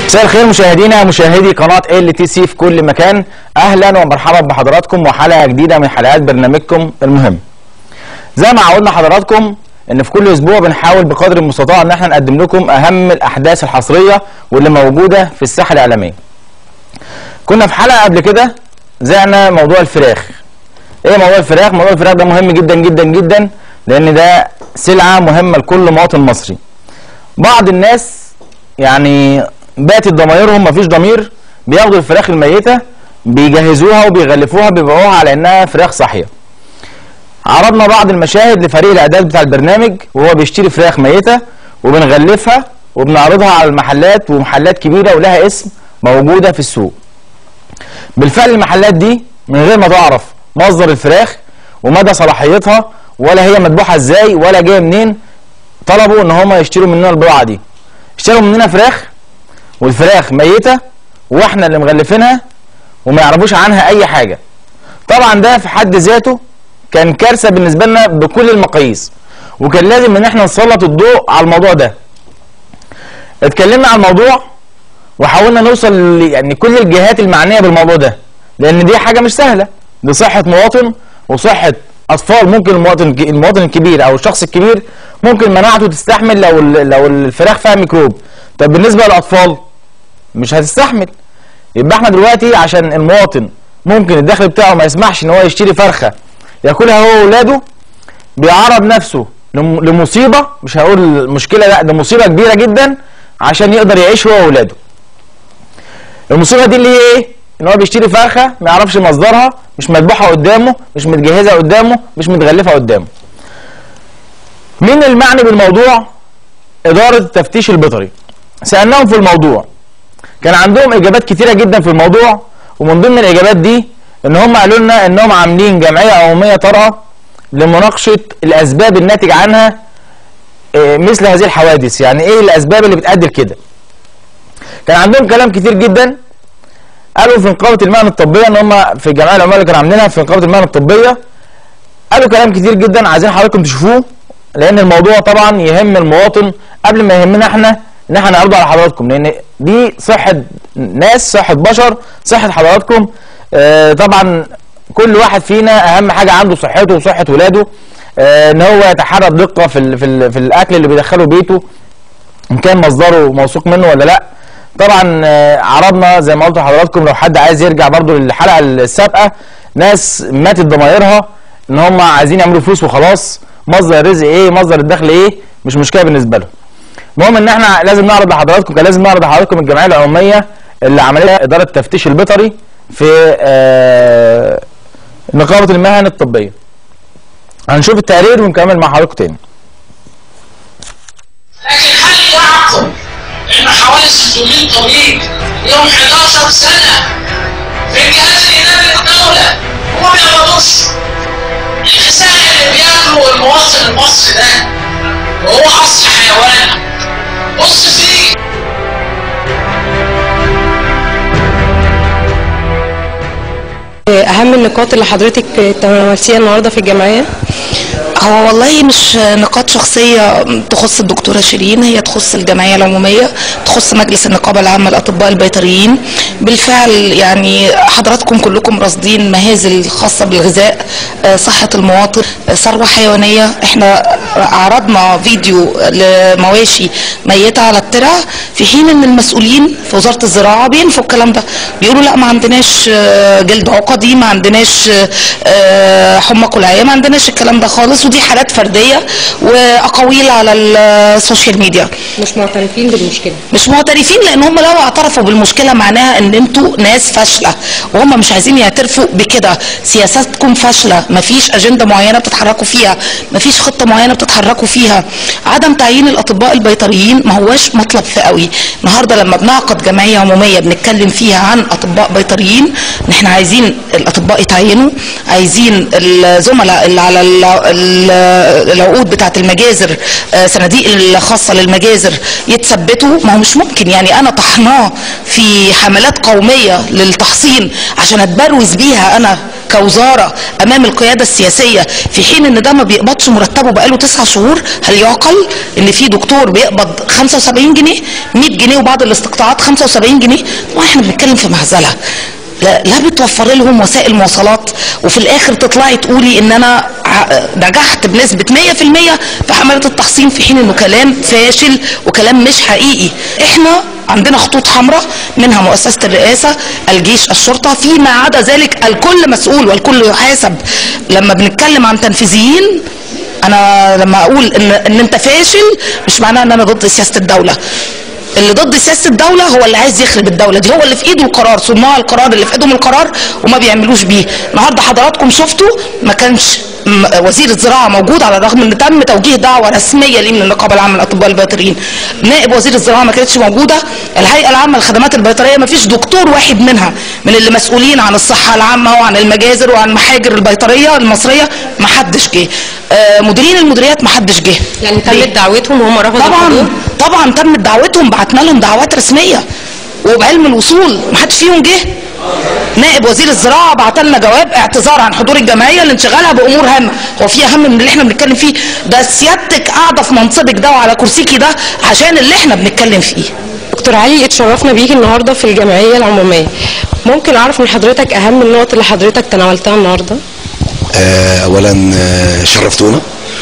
مساء الخير مشاهدينا ومشاهدي قناة ال تي سي في كل مكان اهلا ومرحبا بحضراتكم وحلقة جديدة من حلقات برنامجكم المهم زي ما عودنا حضراتكم ان في كل اسبوع بنحاول بقدر المستطاع ان احنا نقدم لكم اهم الاحداث الحصرية واللي موجودة في الساحة الاعلامية كنا في حلقة قبل كده زعنا موضوع الفراخ ايه موضوع الفراخ موضوع الفراخ ده مهم جدا جدا جدا لان ده سلعة مهمة لكل مواطن مصري بعض الناس يعني باتت ضمايرهم مفيش ضمير بياخدوا الفراخ الميتة بيجهزوها وبيغلفوها بيبيعوها على انها فراخ صاحية عرضنا بعض المشاهد لفريق الاعداد بتاع البرنامج وهو بيشتري فراخ ميتة وبنغلفها وبنعرضها على المحلات ومحلات كبيرة ولها اسم موجودة في السوق بالفعل المحلات دي من غير ما تعرف مصدر الفراخ ومدى صلاحيتها ولا هي مذبوحة ازاي ولا جاية منين طلبوا ان هم يشتروا مننا البضاعة دي اشتروا مننا فراخ والفراخ ميتة واحنا اللي مغلفينها وما يعرفوش عنها اي حاجة طبعا ده في حد ذاته كان كارثة بالنسبة لنا بكل المقاييس وكان لازم ان احنا نسلط الضوء على الموضوع ده اتكلمنا عن الموضوع وحاولنا نوصل ل- يعني كل الجهات المعنية بالموضوع ده لان دي حاجة مش سهلة دي صحة مواطن وصحة اطفال ممكن المواطن المواطن الكبير او الشخص الكبير ممكن مناعته تستحمل لو ال- لو الفراخ فيها ميكروب طب بالنسبة للاطفال مش هتستحمل يبقى احنا دلوقتي عشان المواطن ممكن الدخل بتاعه ما يسمحش ان هو يشتري فرخه ياكلها هو واولاده بيعرض نفسه لم- لمصيبه مش هقول مشكله لا ده مصيبه كبيره جدا عشان يقدر يعيش هو واولاده المصيبه دي اللي هي ايه ان هو بيشتري فرخه ما يعرفش مصدرها مش مذبوحه قدامه مش متجهزه قدامه مش متغلفه قدامه مين المعني بالموضوع اداره التفتيش البيطري سالناهم في الموضوع كان عندهم اجابات كتيره جدا في الموضوع ومن ضمن الاجابات دي ان هم قالوا لنا انهم عاملين جمعيه عموميه طارئه لمناقشه الاسباب الناتج عنها آه، مثل هذه الحوادث يعني ايه الاسباب اللي بتؤدي لكده كان عندهم كلام كتير جدا قالوا في نقابه المهن الطبيه ان هم في الجمعيه العموميه اللي كانوا عاملينها في نقابه المهن الطبيه قالوا كلام كتير جدا عايزين حضراتكم تشوفوه لان الموضوع طبعا يهم المواطن قبل ما يهمنا احنا ان احنا نعرضه على حضراتكم لان دي صحه ناس صحه بشر صحه حضراتكم آه طبعا كل واحد فينا اهم حاجه عنده صحته وصحه ولاده آه ان هو يتحرى بدقه في ال في, ال في الاكل اللي بيدخله بيته ان كان مصدره موثوق منه ولا لا طبعا آه، عرضنا زي ما قلت لحضراتكم لو حد عايز يرجع برضو للحلقه السابقه ناس ماتت ضمايرها ان هم عايزين يعملوا فلوس وخلاص مصدر الرزق ايه مصدر الدخل ايه مش مشكله بالنسبه لهم المهم ان احنا لازم نعرض لحضراتكم كان لازم نعرض لحضراتكم الجمعيه العموميه اللي عملتها اداره التفتيش البيطري في آه، نقابه المهن الطبيه هنشوف التقرير ونكمل مع حضراتكم تاني لكن هل يعقل ان حوالي 600 طبيب لهم 11 سنه في الجهاز الاداري للدوله وما بيقبضوش الغذاء اللي بياكله المواطن المصري ده وهو اصل حيوان بص فيه اهم النقاط اللي حضرتك تناولتيها النهارده في الجمعيه هو والله مش نقاط شخصية تخص الدكتورة شيرين هي تخص الجمعية العمومية تخص مجلس النقابة العامة للأطباء البيطريين بالفعل يعني حضراتكم كلكم راصدين مهازل الخاصة بالغذاء آه، صحة المواطن آه، ثروة حيوانية احنا عرضنا فيديو لمواشي ميتة على الترع في حين ان المسؤولين في وزارة الزراعة بينفوا الكلام ده بيقولوا لا ما عندناش آه، جلد عقدي ما عندناش آه، آه، حمى كلعية ما عندناش الكلام ده خالص ودي حالات فردية واقاويل على السوشيال ميديا مش معترفين بالمشكله مش معترفين لان هم لو اعترفوا بالمشكله معناها ان انتوا ناس فاشله وهم مش عايزين يعترفوا بكده سياساتكم فاشله مفيش اجنده معينه بتتحركوا فيها مفيش خطه معينه بتتحركوا فيها عدم تعيين الاطباء البيطريين ما هواش مطلب فئوي النهارده لما بنعقد جمعيه عموميه بنتكلم فيها عن اطباء بيطريين ان احنا عايزين الاطباء يتعينوا عايزين الزملاء اللي على ال- ال- العقود بتاعه المجازر آه، صناديق الخاصه للمجازر يتثبتوا ما هو مش ممكن يعني انا طحناه في حملات قوميه للتحصين عشان اتبروز بيها انا كوزاره امام القياده السياسيه في حين ان ده ما بيقبضش مرتبه بقاله تسعة شهور هل يعقل ان في دكتور بيقبض 75 جنيه 100 جنيه وبعض الاستقطاعات 75 جنيه واحنا بنتكلم في مهزله لا, لا بتوفر لهم وسائل مواصلات وفي الاخر تطلعي تقولي ان انا ع- نجحت بنسبه 100% في حمله التحصين في حين انه كلام فاشل وكلام مش حقيقي احنا عندنا خطوط حمراء منها مؤسسه الرئاسه الجيش الشرطه فيما عدا ذلك الكل مسؤول والكل يحاسب لما بنتكلم عن تنفيذيين انا لما اقول ان ان انت فاشل مش معناه ان انا ضد سياسه الدوله اللي ضد سياسه الدوله هو اللي عايز يخرب الدوله دي هو اللي في ايده القرار صناع القرار اللي في ايدهم القرار وما بيعملوش بيه النهارده حضراتكم شفتوا ما كانش م- وزير الزراعه موجود على الرغم ان تم توجيه دعوه رسميه ليه من النقابه العامه للاطباء البيطريين نائب وزير الزراعه ما كانتش موجوده الهيئه العامه للخدمات البيطريه ما فيش دكتور واحد منها من اللي مسؤولين عن الصحه العامه وعن المجازر وعن محاجر البيطريه المصريه ما حدش جه آه، مديرين المديريات ما حدش جه يعني ليه؟ تمت دعوتهم وهم رفضوا طبعا الحضور طبعا تمت دعوتهم بعتنا لهم دعوات رسميه وبعلم الوصول ما حدش فيهم جه نائب وزير الزراعه بعت لنا جواب اعتذار عن حضور الجمعيه لانشغالها بامور هامه هو في اهم من اللي احنا بنتكلم فيه ده سيادتك قاعده في منصبك ده وعلى كرسيكي ده عشان اللي احنا بنتكلم فيه دكتور علي اتشرفنا بيكي النهارده في الجمعيه العموميه ممكن اعرف من حضرتك اهم النقط اللي حضرتك تناولتها النهارده آه، اولا آه، شرفتونا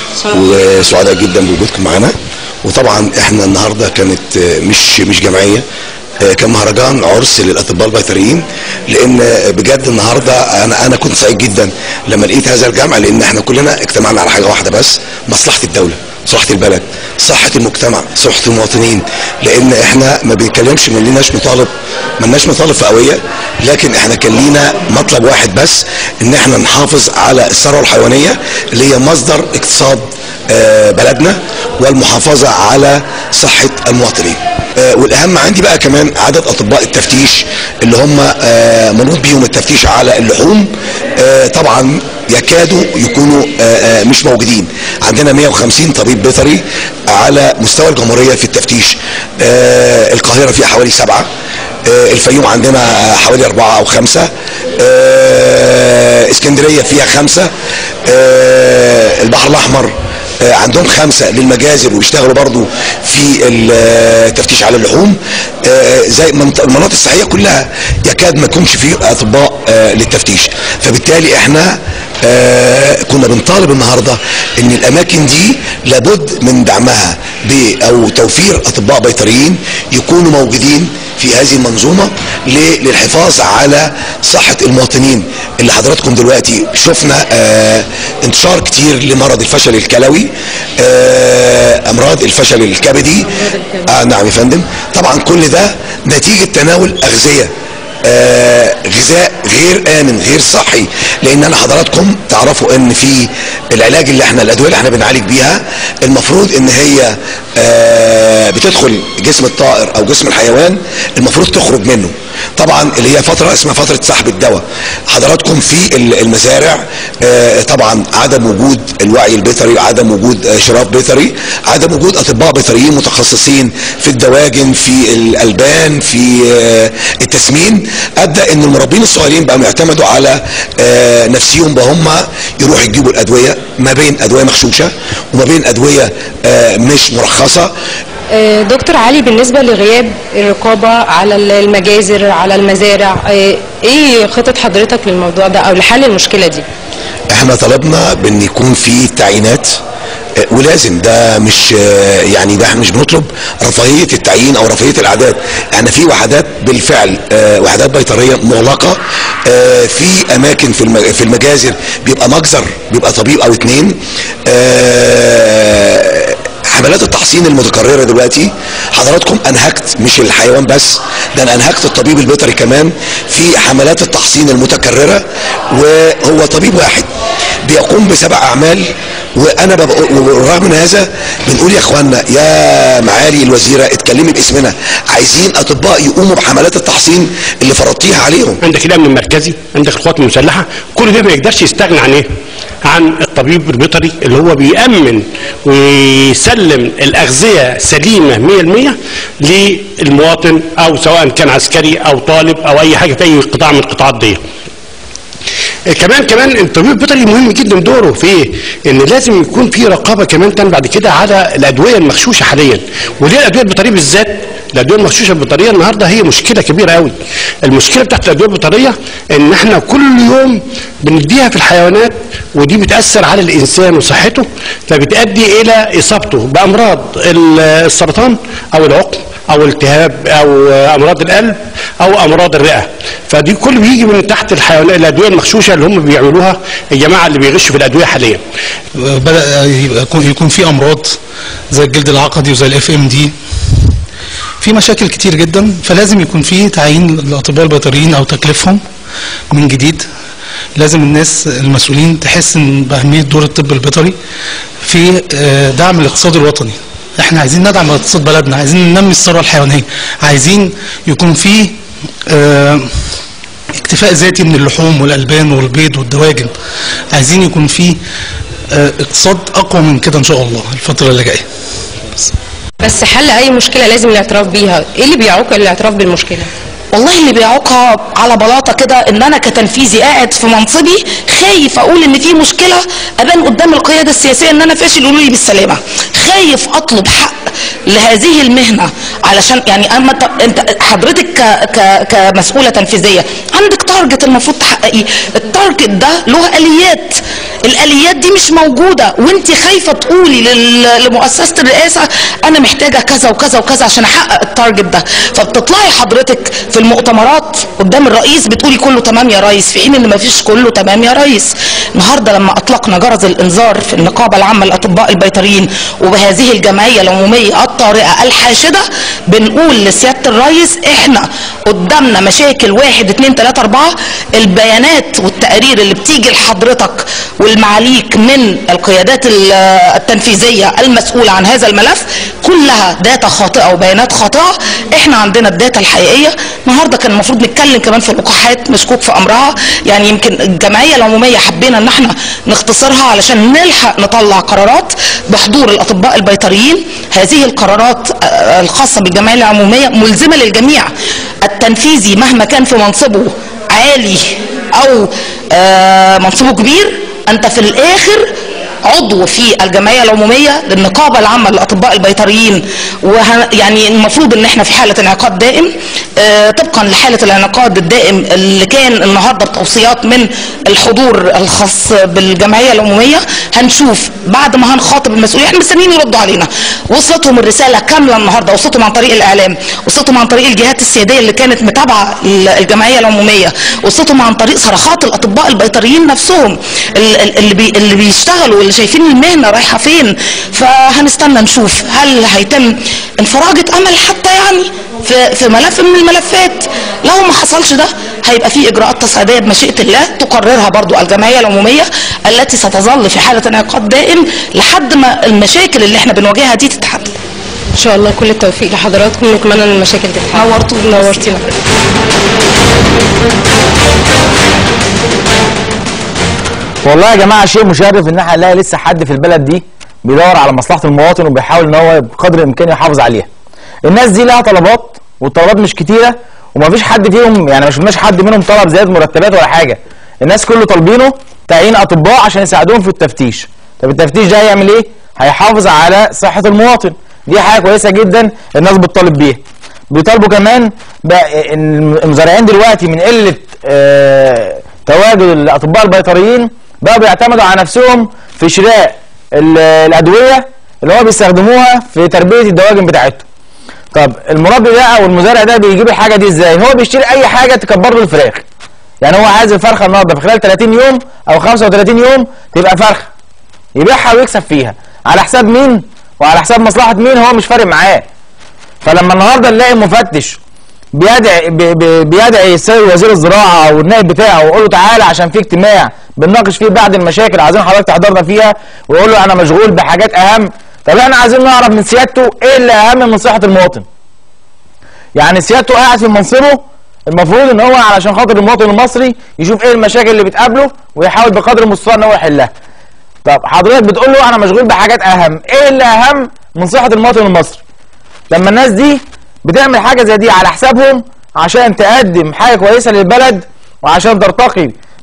وسعداء جدا بوجودكم معانا وطبعا احنا النهارده كانت آه، مش مش جمعيه آه، كان مهرجان عرس للاطباء البيطريين لان آه، بجد النهارده انا انا كنت سعيد جدا لما لقيت هذا الجمع لان احنا كلنا اجتمعنا على حاجه واحده بس مصلحه الدوله صحه البلد صحه المجتمع صحه المواطنين لان احنا ما بنتكلمش ما لناش مطالب ما لناش مطالب فئويه لكن احنا كان لينا مطلب واحد بس ان احنا نحافظ على الثروه الحيوانيه اللي هي مصدر اقتصاد آه، بلدنا والمحافظه على صحه المواطنين آه، والاهم عندي بقى كمان عدد اطباء التفتيش اللي هم آه، منوط بيهم التفتيش على اللحوم آه، طبعا يكادوا يكونوا آه، آه، مش موجودين عندنا 150 طبيب بيطري على مستوى الجمهوريه في التفتيش آه، القاهره فيها حوالي سبعه آه، الفيوم عندنا حوالي أربعة أو خمسة آه، اسكندرية فيها خمسة آه، البحر الأحمر آه، عندهم خمسة للمجازر ويشتغلوا برضو في التفتيش على اللحوم آه، زي منط- المناطق الصحية كلها يكاد ما يكونش فيه أطباء آه، للتفتيش فبالتالي احنا آه، كنا بنطالب النهارده ان الاماكن دي لابد من دعمها ب او توفير اطباء بيطريين يكونوا موجودين في هذه المنظومه ل- للحفاظ على صحه المواطنين اللي حضراتكم دلوقتي شفنا آه، انتشار كتير لمرض الفشل الكلوي آه، امراض الفشل الكبدي آه نعم يا فندم طبعا كل ده نتيجه تناول اغذيه آه، غذاء غير امن غير صحي لان انا حضراتكم تعرفوا ان في العلاج اللي احنا الادويه اللي احنا بنعالج بيها المفروض ان هي آه، بتدخل جسم الطائر او جسم الحيوان المفروض تخرج منه طبعا اللي هي فتره اسمها فتره سحب الدواء حضراتكم في ال- المزارع آه، طبعا عدم وجود الوعي البيطري عدم وجود آه، شراف بيطري عدم وجود اطباء بيطريين متخصصين في الدواجن في الالبان في آه، التسمين ادى ان المربين الصغيرين بقوا يعتمدوا على آه، نفسيهم بقى هم يروحوا يجيبوا الادويه ما بين ادويه مغشوشه وما بين ادويه آه، مش مرخصه آه، دكتور علي بالنسبه لغياب الرقابه على المجازر على المزارع آه، ايه خطط حضرتك للموضوع ده او لحل المشكله دي احنا طلبنا بان يكون في تعيينات آه، ولازم ده مش آه، يعني ده احنا مش بنطلب رفاهيه التعيين او رفاهيه الاعداد احنا في وحدات بالفعل آه، وحدات بيطريه مغلقه آه، في اماكن في الم- في المجازر بيبقى مجزر بيبقى طبيب او اتنين آه، حملات التحصين المتكرره دلوقتي حضراتكم انهكت مش الحيوان بس ده انا انهكت الطبيب البيطري كمان في حملات التحصين المتكرره وهو طبيب واحد بيقوم بسبع اعمال وانا ببقى ورغم من هذا بنقول يا اخوانا يا معالي الوزيره اتكلمي باسمنا عايزين اطباء يقوموا بحملات التحصين اللي فرضتيها عليهم عندك الامن المركزي عندك القوات المسلحه كل ده ما يقدرش يستغنى عن ايه عن الطبيب البيطري اللي هو بيأمن ويسلم الأغذية سليمة 100% للمواطن أو سواء كان عسكري أو طالب أو أي حاجة في أي قطاع من القطاعات دي كمان كمان الطبيب البيطري مهم جدا دوره في ايه؟ ان لازم يكون في رقابه كمان كان بعد كده على الادويه المغشوشه حاليا وليه الادويه البيطريه بالذات الادويه المغشوشه البيطريه النهارده هي مشكله كبيره قوي المشكله بتاعت الادويه البيطريه ان احنا كل يوم بنديها في الحيوانات ودي بتاثر على الانسان وصحته فبتؤدي الى اصابته بامراض ال- السرطان او العقم او التهاب او امراض القلب او امراض الرئه فدي كل بيجي من تحت الحيوانات الادويه المغشوشه اللي هم بيعملوها الجماعه اللي بيغشوا في الادويه حاليا بدأ يكون يكون في امراض زي الجلد العقدي وزي الاف ام دي في مشاكل كتير جدا فلازم يكون في تعيين الاطباء البيطريين او تكليفهم من جديد لازم الناس المسؤولين تحس ان باهميه دور الطب البيطري في آه، دعم الاقتصاد الوطني احنا عايزين ندعم اقتصاد بلدنا عايزين ننمي الثروه الحيوانيه عايزين يكون في آه، اكتفاء ذاتي من اللحوم والالبان والبيض والدواجن عايزين يكون في آه، اقتصاد اقوى من كده ان شاء الله الفتره اللي جايه بس حل اي مشكله لازم الاعتراف بيها ايه اللي بيعوق الاعتراف بالمشكله والله اللي بيعوقها على بلاطه كده ان انا كتنفيذي قاعد في منصبي خايف اقول ان في مشكله ابان قدام القياده السياسيه ان انا فاشل يقولوا لي بالسلامه خايف اطلب حق لهذه المهنه علشان يعني اما ت- انت حضرتك ك ك كمسؤوله تنفيذيه عندك تارجت المفروض تحققيه التارجت ده له اليات الاليات دي مش موجوده وانت خايفه تقولي لل- لمؤسسه الرئاسه انا محتاجه كذا وكذا وكذا عشان احقق التارجت ده فبتطلعي حضرتك في المؤتمرات قدام الرئيس بتقولي كله تمام يا ريس في حين ان مفيش كله تمام يا ريس النهارده لما اطلقنا جرس الانذار في النقابه العامه للاطباء البيطريين وبهذه الجمعيه العموميه الطارئه الحاشده بنقول لسياده الرئيس احنا قدامنا مشاكل واحد اتنين تلاته اربعه البيانات والتقارير اللي بتيجي لحضرتك والمعاليك من القيادات ال- التنفيذيه المسؤوله عن هذا الملف كلها داتا خاطئه وبيانات خاطئه احنا عندنا الداتا الحقيقيه النهارده كان المفروض نتكلم كمان في اللقاحات مشكوك في امرها يعني يمكن الجمعيه العموميه حبينا ان احنا نختصرها علشان نلحق نطلع قرارات بحضور الاطباء البيطريين هذه القرارات آه، الخاصه بالجمعيه العموميه ملزمه للجميع التنفيذي مهما كان في منصبه عالي او آه، منصبه كبير انت في الاخر عضو في الجمعيه العموميه للنقابه العامه للاطباء البيطريين وه... يعني المفروض ان احنا في حاله انعقاد دائم آه طبقا لحاله الانعقاد الدائم اللي كان النهارده بتوصيات من الحضور الخاص بالجمعيه العموميه هنشوف بعد ما هنخاطب المسؤولين احنا مستنيين يردوا علينا وصلتهم الرساله كامله النهارده وصلتهم عن طريق الاعلام وصلتهم عن طريق الجهات السياديه اللي كانت متابعه الجمعيه العموميه وصلتهم عن طريق صرخات الاطباء البيطريين نفسهم ال- ال- اللي بي اللي بيشتغلوا واللي شايفين المهنه رايحه فين فهنستنى نشوف هل هيتم انفراجه امل حتى يعني في في ملف من الملفات لو ما حصلش ده هيبقى في اجراءات تصعيديه بمشيئه الله تقررها برضو الجمعيه العموميه التي ستظل في حاله انعقاد دائم لحد ما المشاكل اللي احنا بنواجهها دي تتحل ان شاء الله كل التوفيق لحضراتكم ونتمنى ان المشاكل تتحل نورتوا نورتينا والله يا جماعه شيء مشرف ان احنا نلاقي لسه حد في البلد دي بيدور على مصلحه المواطن وبيحاول ان هو بقدر الامكان يحافظ عليها. الناس دي لها طلبات والطلبات مش كتيره ومفيش حد فيهم يعني ما شفناش حد منهم طلب زياده مرتبات ولا حاجه. الناس كله طالبينه تعيين اطباء عشان يساعدوهم في التفتيش. طب التفتيش ده هيعمل ايه؟ هيحافظ على صحه المواطن. دي حاجه كويسه جدا الناس بتطالب بيها. بيطالبوا كمان بقى إن المزارعين دلوقتي من قله آه تواجد الاطباء البيطريين بقوا بيعتمدوا على نفسهم في شراء ال- الادويه اللي هو بيستخدموها في تربيه الدواجن بتاعتهم. طب المربي ده او المزارع ده بيجيب الحاجه دي ازاي؟ هو بيشتري اي حاجه تكبر له الفراخ. يعني هو عايز الفرخه النهارده في خلال 30 يوم او 35 يوم تبقى فرخه. يبيعها ويكسب فيها على حساب مين؟ وعلى حساب مصلحه مين هو مش فارق معاه. فلما النهارده نلاقي مفتش بيدعي بي- بي- بيدعي السيد وزير الزراعه او النائب بتاعه ويقول له تعالى عشان في اجتماع بنناقش فيه بعض المشاكل عايزين حضرتك تحضرنا فيها ويقول له انا مشغول بحاجات اهم طب احنا عايزين نعرف من سيادته ايه اللي اهم من صحه المواطن يعني سيادته قاعد في منصبه المفروض ان هو علشان خاطر المواطن المصري يشوف ايه المشاكل اللي بتقابله ويحاول بقدر المستطاع ان هو يحلها طب حضرتك بتقول له انا مشغول بحاجات اهم ايه اللي اهم من صحه المواطن المصري لما الناس دي بتعمل حاجه زي دي على حسابهم عشان تقدم حاجه كويسه للبلد وعشان ترتقي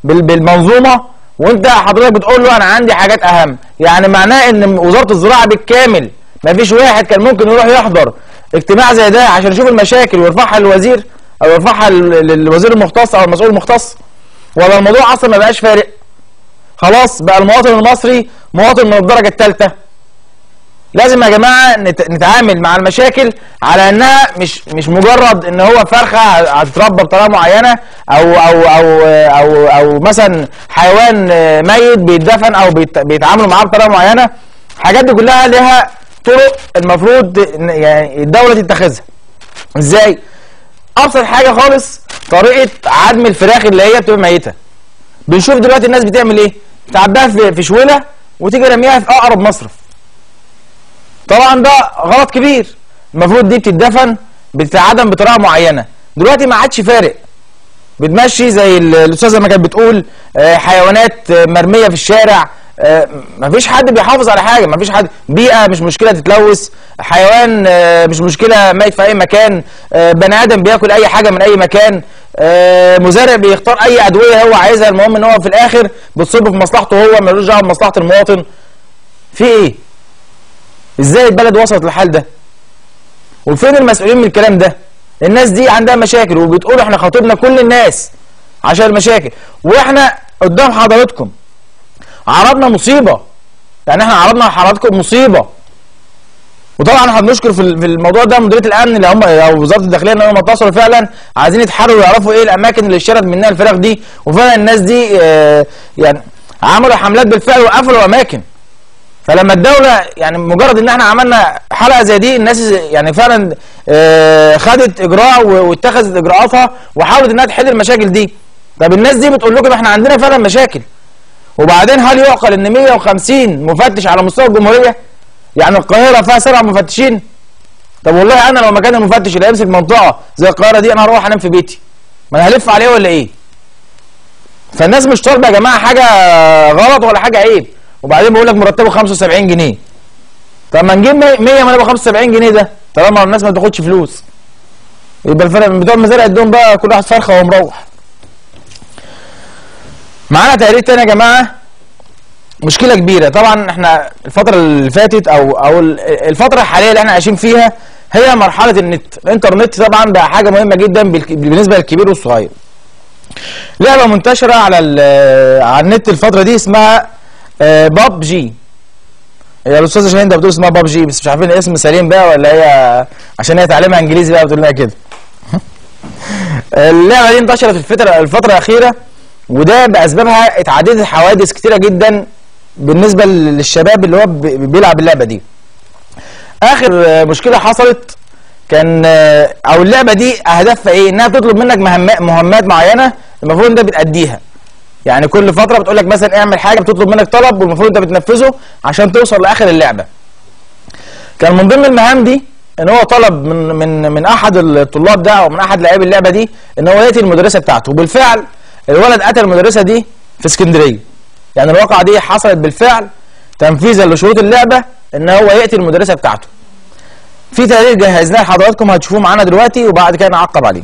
بال- بالمنظومه وانت حضرتك بتقول له انا عندي حاجات اهم يعني معناه ان وزاره الزراعه بالكامل ما فيش واحد كان ممكن يروح يحضر اجتماع زي ده عشان يشوف المشاكل ويرفعها للوزير او يرفعها لل- للوزير المختص او المسؤول المختص ولا الموضوع اصلا ما بقاش فارق خلاص بقى المواطن المصري مواطن من الدرجه الثالثه لازم يا جماعه نت- نتعامل مع المشاكل على انها مش مش مجرد ان هو فرخه هتتربى بطريقه معينه او او او او او مثلا حيوان آه، ميت بيتدفن او بيت- بيتعاملوا معاه بطريقه معينه الحاجات دي كلها لها طرق المفروض إن- يعني الدوله تتخذها ازاي ابسط حاجه خالص طريقه عدم الفراخ اللي هي بتبقى ميته بنشوف دلوقتي الناس بتعمل ايه تعبيها في في شوله وتيجي رميها في اقرب مصرف طبعا ده غلط كبير المفروض دي بتدفن بتتعدم بطريقه معينه دلوقتي ما عادش فارق بتمشي زي ال- الاستاذه ما كانت بتقول آه، حيوانات آه، مرميه في الشارع آه، مفيش حد بيحافظ على حاجه مفيش حد بيئه مش مشكله تتلوث حيوان آه، مش مشكله ميت في اي مكان آه، بني ادم بياكل اي حاجه من اي مكان آه، مزارع بيختار اي ادويه هو عايزها المهم ان هو في الاخر بتصب في مصلحته هو ملوش دعوه بمصلحه المواطن في ايه ازاي البلد وصلت للحال ده وفين المسؤولين من الكلام ده الناس دي عندها مشاكل وبتقول احنا خاطبنا كل الناس عشان المشاكل واحنا قدام حضراتكم عرضنا مصيبه يعني احنا عرضنا لحضراتكم مصيبه وطبعا احنا بنشكر في ال- في الموضوع ده مديريه الامن اللي هم او وزاره الداخليه ان هم اتصلوا فعلا عايزين يتحروا ويعرفوا ايه الاماكن اللي اشترت منها الفراخ دي وفعلا الناس دي اه يعني عملوا حملات بالفعل وقفلوا اماكن فلما الدولة يعني مجرد ان احنا عملنا حلقة زي دي الناس يعني فعلا آه، خدت اجراء و- واتخذت اجراءاتها وحاولت انها تحل المشاكل دي طب الناس دي بتقول لكم احنا عندنا فعلا مشاكل وبعدين هل يعقل ان 150 مفتش على مستوى الجمهورية يعني القاهرة فيها سبع مفتشين طب والله انا لو مكان المفتش اللي هيمسك منطقة زي القاهرة دي انا هروح انام في بيتي ما انا هلف عليه ولا ايه فالناس مش طالبه يا جماعه حاجه غلط ولا حاجه عيب وبعدين بيقول لك مرتبه 75 جنيه طب ما نجيب 100 ما نبقى 75 جنيه ده طالما الناس ما بتاخدش فلوس يبقى الفرق بتوع المزارع ادوهم بقى كل واحد فرخه وهو مروح معانا تقرير تاني يا جماعه مشكله كبيره طبعا احنا الفتره اللي فاتت او او ال- الفتره الحاليه اللي احنا عايشين فيها هي مرحله النت الانترنت طبعا بقى حاجه مهمه جدا بالك- بالنسبه للكبير والصغير لعبه منتشره على ال- على النت الفتره دي اسمها باب جي هي الاستاذه شاهين ده بتقول اسمها باب جي بس مش عارفين اسم سليم بقى ولا هي عشان هي تعليمها انجليزي بقى بتقول لنا كده اللعبه دي انتشرت في الفتره الفتره الاخيره وده باسبابها اتعددت حوادث كتيره جدا بالنسبه للشباب اللي هو بي- بيلعب اللعبه دي اخر آه، مشكله حصلت كان آه، او اللعبه دي اهدافها ايه انها بتطلب منك مهمات مهمات معينه المفروض انت بتاديها يعني كل فتره بتقول لك مثلا اعمل حاجه بتطلب منك طلب والمفروض انت بتنفذه عشان توصل لاخر اللعبه كان من ضمن المهام دي ان هو طلب من من من احد الطلاب ده او من احد لاعبي اللعبه دي ان هو يقتل المدرسه بتاعته وبالفعل الولد قتل المدرسه دي في اسكندريه يعني الواقعه دي حصلت بالفعل تنفيذا لشروط اللعبه ان هو يقتل المدرسه بتاعته في تقرير جهزناه لحضراتكم هتشوفوه معانا دلوقتي وبعد كده نعقب عليه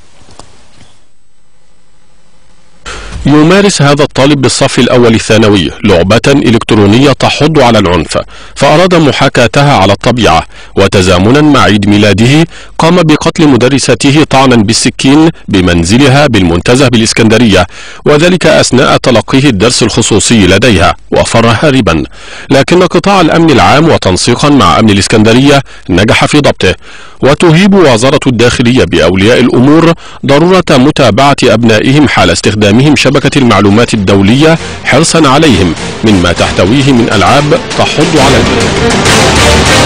يمارس هذا الطالب بالصف الأول الثانوي لعبة إلكترونية تحض على العنف فأراد محاكاتها على الطبيعة وتزامنا مع عيد ميلاده قام بقتل مدرسته طعنا بالسكين بمنزلها بالمنتزه بالإسكندرية وذلك أثناء تلقيه الدرس الخصوصي لديها وفر هاربا لكن قطاع الأمن العام وتنسيقا مع أمن الإسكندرية نجح في ضبطه وتهيب وزارة الداخلية بأولياء الأمور ضرورة متابعة أبنائهم حال استخدامهم شبكة المعلومات الدولية حرصا عليهم مما تحتويه من ألعاب تحض على العنف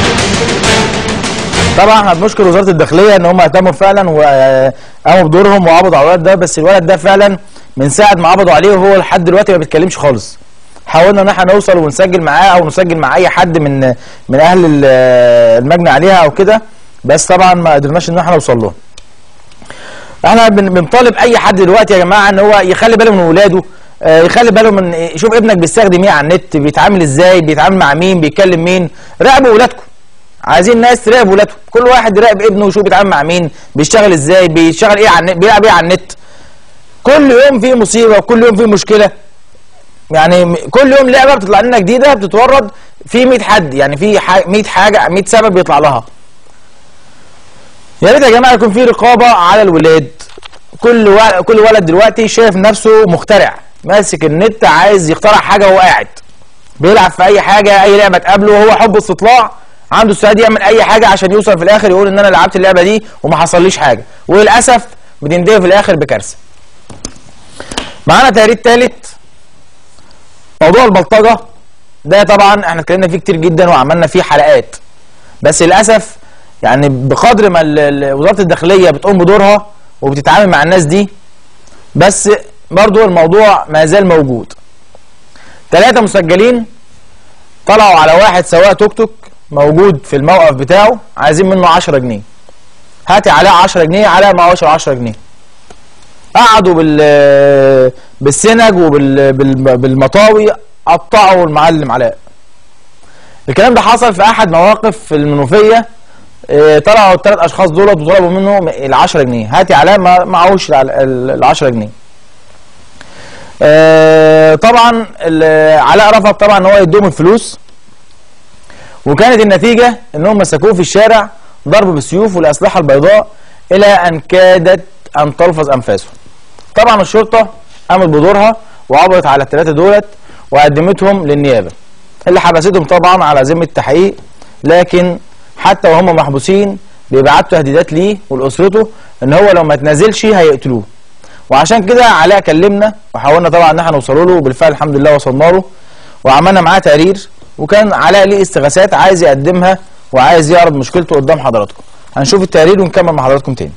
طبعا احنا بنشكر وزاره الداخليه ان هم اهتموا فعلا وقاموا بدورهم وقبضوا على الولد ده بس الولد ده فعلا من ساعه ما قبضوا عليه وهو لحد دلوقتي ما بيتكلمش خالص حاولنا ان احنا نوصل ونسجل معاه او نسجل مع اي حد من من اهل ال- المجني عليها او كده بس طبعا ما قدرناش ان احنا نوصل له احنا بن- بنطالب اي حد دلوقتي يا جماعه ان هو يخلي باله من ولاده آه، يخلي باله من يشوف ابنك بيستخدم ايه على النت بيتعامل ازاي بيتعامل مع مين بيتكلم مين راقبوا ولادكم عايزين ناس تراقب ولادهم كل واحد يراقب ابنه ويشوف بيتعامل مع مين بيشتغل ازاي بيشتغل ايه على النت بيلعب ايه على النت كل يوم في مصيبه وكل يوم في مشكله يعني م- كل يوم لعبه بتطلع لنا جديده بتتورد في 100 حد يعني في ح- 100 حاجه 100 سبب بيطلع لها يا ريت يا جماعه يكون في رقابه على الولاد كل ولد كل ولد دلوقتي شايف نفسه مخترع ماسك النت عايز يخترع حاجه وهو قاعد بيلعب في اي حاجه اي لعبه تقابله وهو حب استطلاع عنده استعداد يعمل اي حاجه عشان يوصل في الاخر يقول ان انا لعبت اللعبه دي وما حصليش حاجه وللاسف بتنتهي في الاخر بكارثه معانا تهريب ثالث موضوع البلطجه ده طبعا احنا اتكلمنا فيه كتير جدا وعملنا فيه حلقات بس للاسف يعني بقدر ما ال- ال- وزاره الداخليه بتقوم بدورها وبتتعامل مع الناس دي بس برضو الموضوع ما زال موجود ثلاثة مسجلين طلعوا على واحد سواق توك توك موجود في الموقف بتاعه عايزين منه 10 جنيه هاتي عليه 10 جنيه على ما هوش 10 جنيه قعدوا بال بالسنج وبالمطاوي قطعوا المعلم علاء الكلام ده حصل في احد مواقف في المنوفيه آه، طلعوا الثلاث اشخاص دولت وطلبوا منه ال 10 جنيه هاتي علاء ما معهوش ال 10 جنيه آه، طبعا ال- علاء رفض طبعا ان هو يديهم الفلوس وكانت النتيجه انهم مسكوه في الشارع ضرب بالسيوف والاسلحه البيضاء الى ان كادت ان تلفظ انفاسه طبعا الشرطه قامت بدورها وعبرت على الثلاثه دولت وقدمتهم للنيابه اللي حبستهم طبعا على ذمه التحقيق لكن حتى وهم محبوسين بيبعتوا تهديدات ليه ولاسرته ان هو لو ما تنازلش هيقتلوه وعشان كده علاء كلمنا وحاولنا طبعا ان احنا نوصله له وبالفعل الحمد لله وصلنا له وعملنا معاه تقرير وكان علاء ليه استغاثات عايز يقدمها وعايز يعرض مشكلته قدام حضراتكم هنشوف التقرير ونكمل مع حضراتكم تاني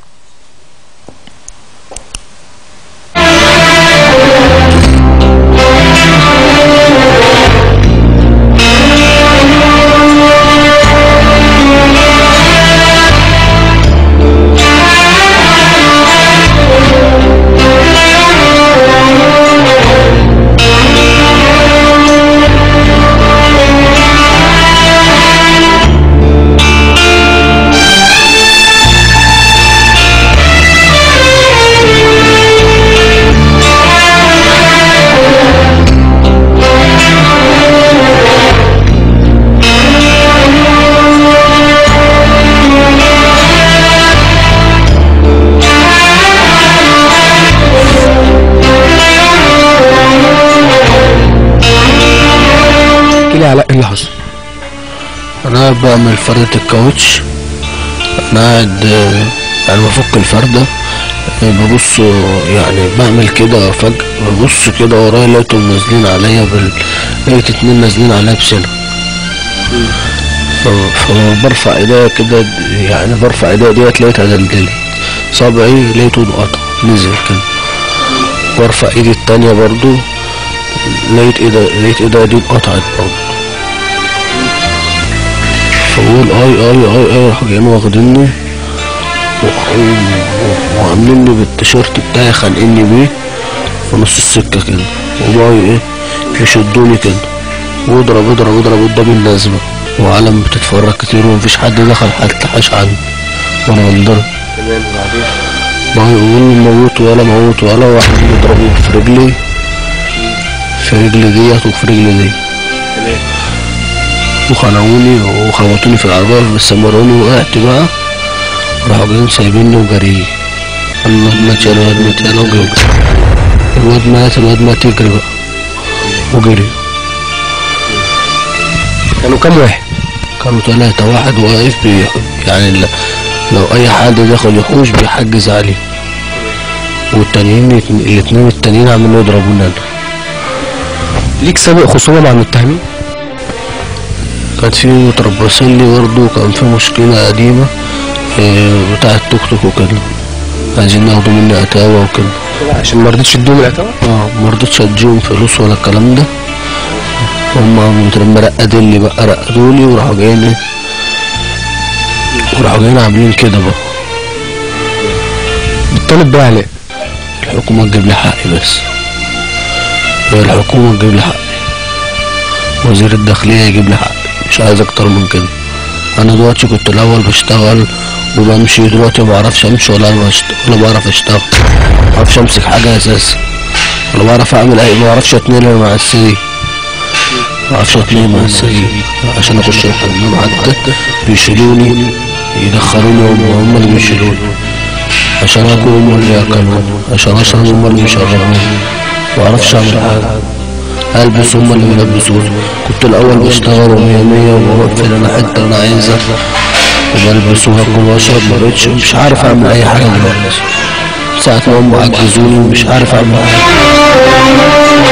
احكي لي علاء ايه اللي حصل انا بعمل فردة الكاوتش انا قاعد آه، يعني بفك الفردة آه، ببص آه، يعني بعمل كده فجأة ببص كده ورايا لقيتهم نازلين عليا بال... لقيت اتنين نازلين عليا بسنة ف- فبرفع ايديا كده يعني برفع ايديا ديت لقيتها دلدلت صابعي لقيته انقطع نزل كده وارفع ايدي التانية برضو لقيت ايدي لقيت ايديا دي انقطعت برضو فبقول اي اي اي اي راحوا جايين واخديني و- و- وعامليني بالتيشيرت بتاعي خانقيني بيه في نص السكة كده وبقوا ايه يشدوني كده واضرب اضرب اضرب قدام الناس بقى وعالم بتتفرج كتير ومفيش حد دخل حتى حاش عني وانا بنضرب بقى يقولوا موت ولا موت ولا واحد يضربوا في رجلي في رجلي ديت وفي رجلي دي وخنقوني وخبطوني في العربية بس مروني وقعت بقى راحوا جايين سايبيني وجري الله مات يا الواد مات يا الواد جري الواد مات الواد مات يجري بقى وجري كانوا كام واحد؟ كانوا تلاتة واحد واقف بي يعني ل- لو أي حد داخل يحوش بيحجز عليه والتانيين الاتن- الاتنين التانيين عمالين يضربونا أنا ليك سابق خصومه مع المتهمين؟ كانت في متربصين لي برضه كان في مشكلة قديمة آه، بتاع التوك توك وكده عايزين ياخدوا مني اتاوة وكده عشان ما رضيتش تدوم العتاوة؟ اه ما رضيتش اديهم فلوس ولا الكلام ده هم مرقدين لي بقى رقدولي وراحوا جايين ايه وراحوا جايين عاملين كده بقى بتطالب بيه علاء الحكومة تجيب لي حقي بس هي الحكومة تجيب لي حقي وزير الداخلية يجيب لي حقي مش عايز اكتر من كده انا دلوقتي كنت الاول بشتغل وبمشي دلوقتي ما بعرفش امشي ولا بشت- ولا بعرف اشتغل ما بعرفش امسك حاجه اساسا ولا بعرف اعمل اي ما بعرفش اتنقل مع السرير ما بعرفش اتنقل مع السرير عشان اخش الحمام حتى بيشيلوني يدخلوني هم هم اللي بيشيلوني عشان اكل هم اللي ياكلوني عشان اشرب هم اللي يشربوني ما بعرفش اعمل حاجه البس هم اللي بيلبسوني كنت الاول بشتغل ومية مية وبقفل انا حته اللي انا عايزها وبلبس واكل واشرب ما بقتش مش عارف اعمل اي حاجه دلوقتي ساعة ما هم عجزوني مش عارف اعمل حاجه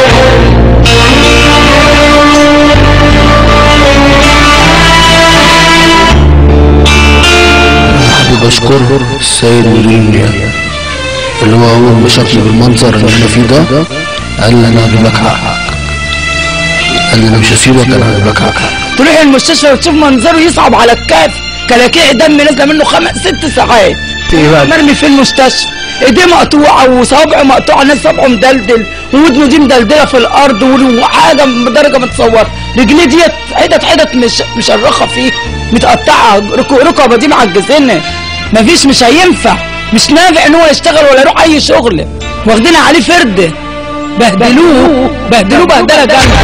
أنا حابب اشكر السيد مدير المياه اللي هو اول ما شافني بالمنظر اللي انا فيه ده قال لي انا هجيب لك حقك قال لي انا مش هسيبك انا هجيب لك حقك تروح المستشفى وتشوف منظره يصعب على الكاف كلاكيع دم نازله منه خمس ست ساعات مرمي في المستشفى ايديه مقطوعه وصابعه مقطوعه ناس صابعه مدلدل ودنه دي مدلدله في الارض وحاجه بدرجه متصوره رجليه ديت حتت حتت مش مشرخه فيه متقطعه ركو- ركبه دي معجزينها مفيش مش هينفع مش نافع ان هو يشتغل ولا يروح اي شغل واخدين عليه فرده بهدلوه بهدلوه بهدله جامده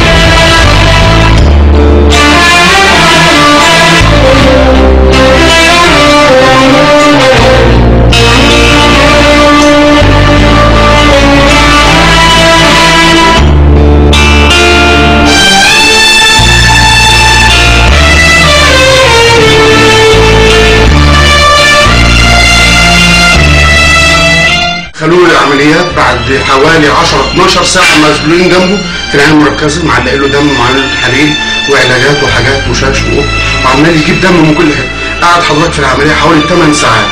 خلوه العمليات بعد حوالي 10 12 ساعه مسؤولين جنبه في العنايه المركزه معلق له دم ومعلق له تحاليل وعلاجات وحاجات وشاش وقط وعمال يجيب دم من كل حته قعد حضرتك في العمليه حوالي 8 ساعات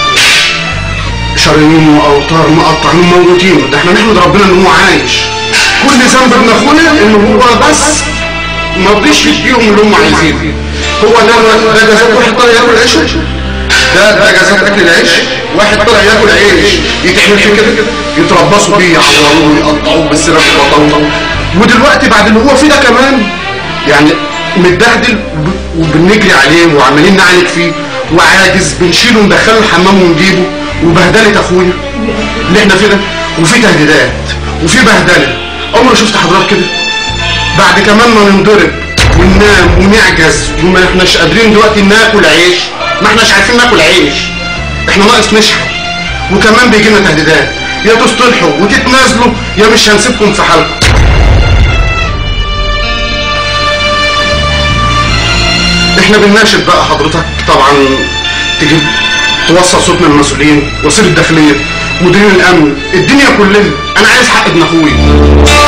شرايين واوتار مقطعين موجودين ده احنا نحمد ربنا ان هو عايش كل ذنب ابن اخونا ان هو بس ما رضيش يديهم اللي هم عايزينه هو ده ده جزاء واحد طالع ياكل عيش ده ده جزاء اكل العيش واحد طالع ياكل عيش يتعمل فيه كده يتربصوا بيه يعوروه ويقطعوه بالسلاح والبطاطا ودلوقتي بعد اللي هو فيه ده كمان يعني متبهدل وب- وبنجري عليه وعمالين نعالج فيه وعاجز بنشيله ندخله الحمام ونجيبه وبهدله اخويا اللي احنا فيه ده وفي تهديدات وفي بهدله عمري شفت حضرتك كده بعد كمان ما ننضرب وننام ونعجز وما احناش قادرين دلوقتي ناكل عيش ما احناش عارفين ناكل عيش احنا ناقص نشحن وكمان بيجي لنا تهديدات يا تصطلحوا وتتنازلوا يا مش هنسيبكم في حالكم احنا بنناشد بقى حضرتك طبعا تجيب توصل صوتنا للمسؤولين وزير الداخليه مدير الامن الدنيا كلها انا عايز حق ابن اخويا